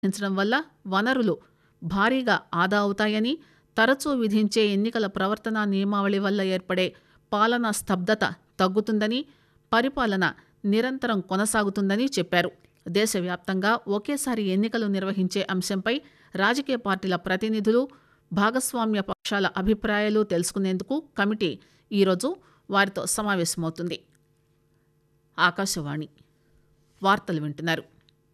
నిర్వహించడం వల్ల వనరులు భారీగా ఆదా అవుతాయని తరచూ విధించే ఎన్నికల ప్రవర్తనా నియమావళి వల్ల ఏర్పడే పాలనా స్తబ్దత తగ్గుతుందని పరిపాలన నిరంతరం కొనసాగుతుందని చెప్పారు దేశవ్యాప్తంగా ఒకేసారి ఎన్నికలు నిర్వహించే అంశంపై రాజకీయ పార్టీల ప్రతినిధులు భాగస్వామ్య పక్షాల అభిప్రాయాలు తెలుసుకునేందుకు కమిటీ ఈరోజు వారితో సమావేశమవుతుంది ఆకాశవాణి వార్తలు వింటున్నారు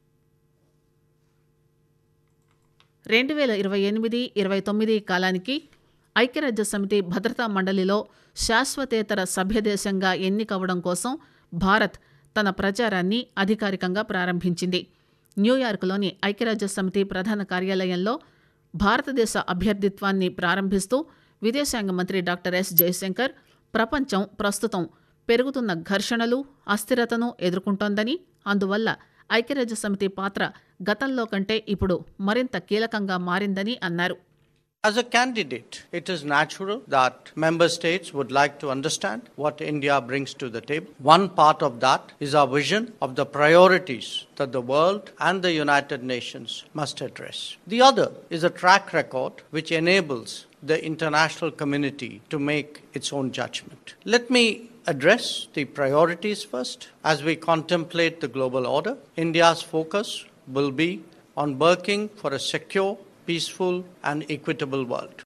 రెండు వేల ఇరవై ఎనిమిది ఇరవై తొమ్మిది కాలానికి ఐక్యరాజ్య సమితి భద్రతా మండలిలో శాశ్వతేతర సభ్యదేశంగా ఎన్నికవడం కోసం భారత్ తన ప్రచారాన్ని అధికారికంగా ప్రారంభించింది న్యూయార్క్లోని ఐక్యరాజ్య సమితి ప్రధాన కార్యాలయంలో భారతదేశ అభ్యర్థిత్వాన్ని ప్రారంభిస్తూ విదేశాంగ మంత్రి డాక్టర్ ఎస్ జయశంకర్ ప్రపంచం ప్రస్తుతం పెరుగుతున్న ఘర్షణలు అస్థిరతను ఎదుర్కొంటోందని అందువల్ల ఐక్యరాజ్య సమితి పాత్ర గతంలో కంటే ఇప్పుడు మరింత కీలకంగా మారిందని అన్నారు As a candidate, it is natural that member states would like to understand what India brings to the table. One part of that is our vision of the priorities that the world and the United Nations must address. The other is a track record which enables the international community to make its own judgment. Let me address the priorities first. As we contemplate the global order, India's focus will be on working for a secure, peaceful, and equitable world.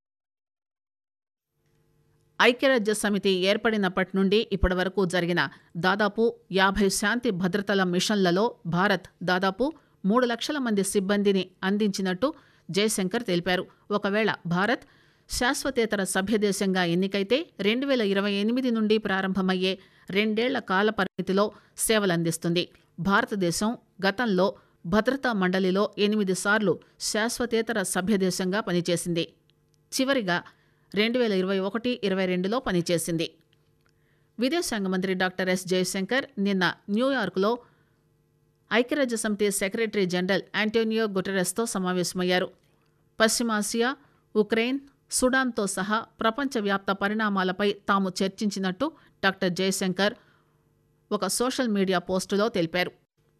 ఐక్యరాజ్య సమితి ఏర్పడినప్పటి నుండి ఇప్పటి వరకు జరిగిన దాదాపు యాభై శాంతి భద్రతల మిషన్లలో భారత్ దాదాపు మూడు లక్షల మంది సిబ్బందిని అందించినట్టు జయశంకర్ తెలిపారు ఒకవేళ భారత్ శాశ్వతేతర సభ్యదేశంగా ఎన్నికైతే రెండు వేల ఇరవై ఎనిమిది నుండి ప్రారంభమయ్యే రెండేళ్ల కాల పరిమితిలో సేవలందిస్తుంది భారతదేశం గతంలో భద్రతా మండలిలో ఎనిమిది సార్లు శాశ్వతేతర సభ్యదేశంగా పనిచేసింది చివరిగా రెండు వేల ఇరవై ఒకటి ఇరవై రెండులో పనిచేసింది విదేశాంగ మంత్రి డాక్టర్ ఎస్ జయశంకర్ నిన్న న్యూయార్క్లో ఐక్యరాజ్య సమితి సెక్రటరీ జనరల్ యాంటోనియో గుటెరస్తో సమావేశమయ్యారు పశ్చిమాసియా ఉక్రెయిన్ సుడాన్తో సహా ప్రపంచవ్యాప్త పరిణామాలపై తాము చర్చించినట్టు డాక్టర్ జయశంకర్ ఒక సోషల్ మీడియా పోస్టులో తెలిపారు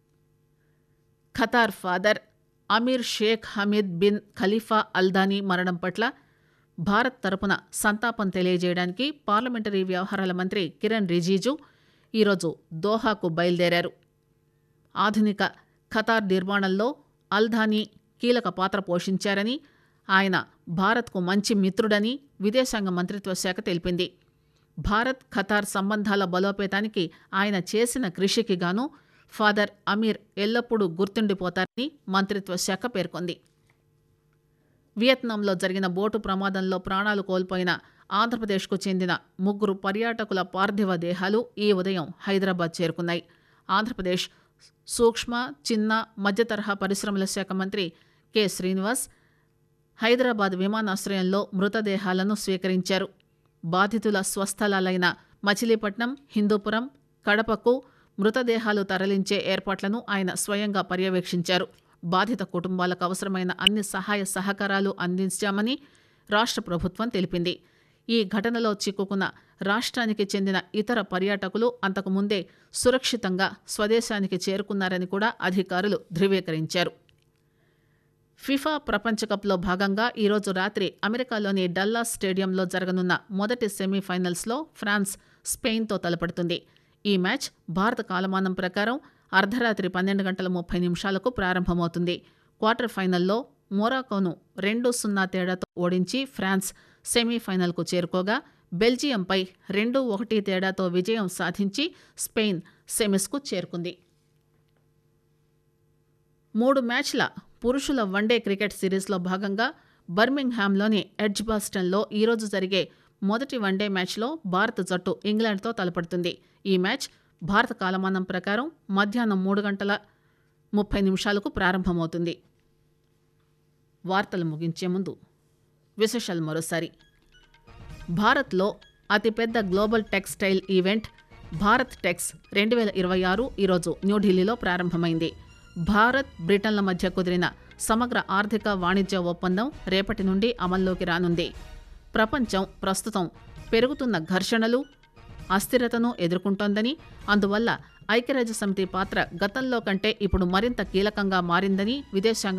Qatar father amir sheikh Hamad bin Khalifa Al Thani మరణం పట్ల భారత్ తరపున సంతాపం తెలియజేయడానికి పార్లమెంటరీ వ్యవహారాల మంత్రి కిరణ్ రిజిజు ఈరోజు దోహాకు బయలుదేరారు ఆధునిక ఖతార్ నిర్మాణంలో అల్ధానీ కీలక పాత్ర పోషించారని ఆయన భారత్కు మంచి మిత్రుడని విదేశాంగ మంత్రిత్వ శాఖ తెలిపింది భారత్ ఖతార్ సంబంధాల బలోపేతానికి ఆయన చేసిన కృషికి గాను ఫాదర్ అమీర్ ఎల్లప్పుడూ గుర్తుండిపోతారని మంత్రిత్వ శాఖ పేర్కొంది వియత్నాంలో జరిగిన బోటు ప్రమాదంలో ప్రాణాలు కోల్పోయిన ఆంధ్రప్రదేశ్కు చెందిన ముగ్గురు పర్యాటకుల పార్థివ దేహాలు ఈ ఉదయం హైదరాబాద్ చేరుకున్నాయి ఆంధ్రప్రదేశ్ సూక్ష్మ చిన్న మధ్య తరహా పరిశ్రమల శాఖ మంత్రి కె శ్రీనివాస్ హైదరాబాద్ విమానాశ్రయంలో మృతదేహాలను స్వీకరించారు బాధితుల స్వస్థలాలైన మచిలీపట్నం హిందూపురం కడపకు మృతదేహాలు తరలించే ఏర్పాట్లను ఆయన స్వయంగా పర్యవేక్షించారు బాధిత కుటుంబాలకు అవసరమైన అన్ని సహాయ సహకారాలు అందించామని రాష్ట్ర ప్రభుత్వం తెలిపింది ఈ ఘటనలో చిక్కుకున్న రాష్ట్రానికి చెందిన ఇతర పర్యాటకులు అంతకుముందే సురక్షితంగా స్వదేశానికి చేరుకున్నారని కూడా అధికారులు ధృవీకరించారు ఫిఫా ప్రపంచ కప్లో భాగంగా ఈరోజు రాత్రి అమెరికాలోని డల్లాస్ స్టేడియంలో జరగనున్న మొదటి సెమీఫైనల్స్లో ఫ్రాన్స్ స్పెయిన్తో తలపడుతుంది ఈ మ్యాచ్ భారత కాలమానం ప్రకారం అర్ధరాత్రి పన్నెండు గంటల ముప్పై నిమిషాలకు ప్రారంభమవుతుంది క్వార్టర్ ఫైనల్లో మొరాకోను రెండు సున్నా తేడాతో ఓడించి ఫ్రాన్స్ సెమీఫైనల్కు చేరుకోగా బెల్జియంపై రెండు ఒకటి తేడాతో విజయం సాధించి స్పెయిన్ సెమీస్కు చేరుకుంది మూడు మ్యాచ్ల పురుషుల వన్డే క్రికెట్ సిరీస్లో భాగంగా బర్మింగ్హామ్లోని ఎడ్జ్బాస్టన్లో ఈరోజు జరిగే మొదటి వన్డే మ్యాచ్లో భారత జట్టు ఇంగ్లాండ్తో తలపడుతుంది ఈ మ్యాచ్ భారత కాలమానం ప్రకారం మధ్యాహ్నం మూడు గంటల ముప్పై నిమిషాలకు ప్రారంభమవుతుంది వార్తలు ముగించే ముందు విశేషాలు మరోసారి భారత్లో అతిపెద్ద global textile event Bharat Tex రెండు వేల ఇరవై ఆరు ఈరోజు న్యూఢిల్లీలో ప్రారంభమైంది భారత్ బ్రిటన్ల మధ్య కుదిరిన సమగ్ర ఆర్థిక వాణిజ్య ఒప్పందం రేపటి నుండి అమల్లోకి రానుంది ప్రపంచం ప్రస్తుతం పెరుగుతున్న ఘర్షణలు అస్థిరతను ఎదుర్కొంటోందని అందువల్ల ఐక్యరాజ్య సమితి పాత్ర గతంలో కంటే ఇప్పుడు మరింత కీలకంగా మారిందని విదేశాంగ